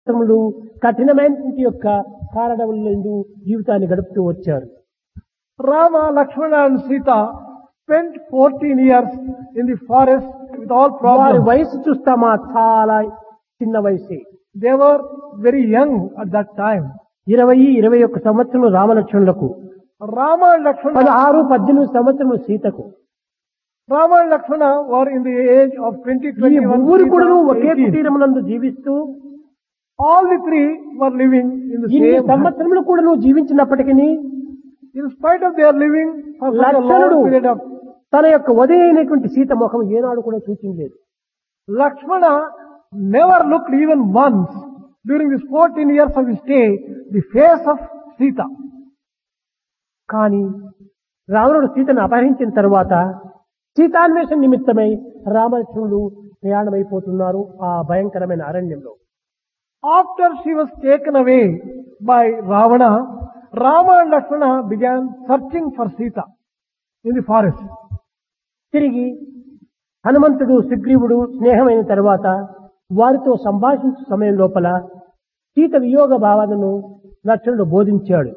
సంవత్సరములు కఠినమైనటువంటి యొక్క కారణములందు జీవితాన్ని గడుపుతూ వచ్చారు Rama, Lakshmana and Sita spent 14 years in the forest with all వారి problems. వయసు చూస్తామా చాలా చిన్న వయసే They were very young at that time. ఇరవై ఇరవై ఒక్క సంవత్సరం రామలక్ష్మణులకు Rama and Lakshmana, పదహారు పద్దెనిమిది సంవత్సరములు సీతకు Rama and Lakshmana were in the age of 20, ఈ 21, ముగ్గురు కూడా ఒకే 18. కుటీరమునందు జీవిస్తూ All the three were living in the ఇన్ని same house. సంవత్సరములు కూడా నువ్వు జీవించినప్పటికీ In spite of their living for such a లక్షణుడు long period of తన యొక్క ఉదయ అయినటువంటి సీత ముఖం ఏనాడు కూడా సూచించలేదు Lakshmana never looked even once during these 14 years of his stay the face of Sita. కానీ రావణుడు సీతను అపహరించిన తరువాత సీతాన్వేషణ నిమిత్తమై రామలక్ష్మణుడు ప్రయాణమైపోతున్నారు ఆ భయంకరమైన అరణ్యంలో After she was taken away by Ravana, Rama and Lakshmana began searching for Sita in the forest. తిరిగి హనుమంతుడు సుగ్రీవుడు స్నేహమైన తరువాత వారితో సంభాషించే సమయం లోపల సీత వియోగ భావనను లక్ష్మణుడు బోధించాడు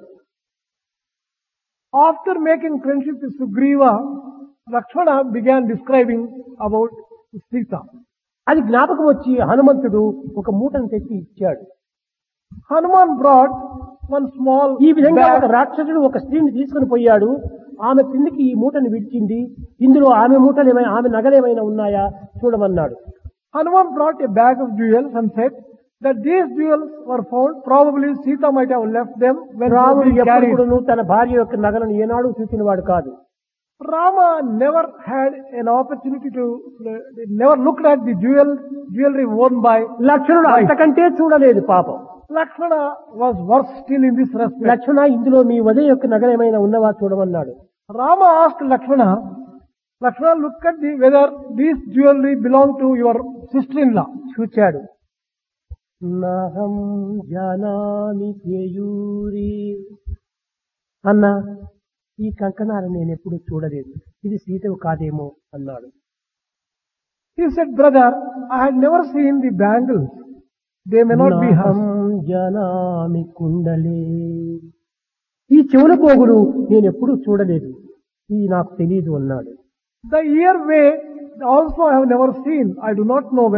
After making friendship with Sugriva, Lakshmana began describing about Sita. అది జ్ఞాపకం వచ్చి హనుమంతుడు ఒక మూటను తెచ్చి ఇచ్చాడు Hanuman brought one small ఈ విధంగా bag. ఒక రాక్షసుడు ఒక స్త్రీని తీసుకుని పోయాడు ఆమె కిందికి ఈ మూటను విడిచింది ఇందులో ఆమె మూటలు ఏమైనా ఆమె నగలేమైనా ఉన్నాయా చూడమన్నాడు Hanuman brought a bag of jewels and said that these jewels were found. Probably Sita might have left them when రాముడు she ఎప్పుడు carried. కూడాను తన భార్య యొక్క నగలను ఏనాడు చూసినవాడు కాదు Rama never had an opportunity to, never looked at the jewel, jewelry worn by లక్ష్మణుడు Right. అంతకంటే చూడలేదు పాపం Lakshmana was worse still in this respect. లక్ష్మణ ఇందులో మీ ఉదయ యొక్క నగలు ఏమైనా ఉన్నవా చూడమన్నాడు Rama asked Lakshmana, Lakshmana look at the, whether this jewelry belong to your sister-in-law. చూచాడు నహం జానామి కేయూరి అన్న ఈ కంకణాలు నేను ఎప్పుడు చూడలేదు ఇది సీతవు కాదేమో అన్నాడు He said, brother, I had never seen the bangles. They may not be నహం hers. జనామి కుండలే ఈ చెవుల పోగులు నేను ఎప్పుడూ చూడలేదు ఇది నాకు తెలియదు అన్నాడు The ear way also I have never seen. I do not know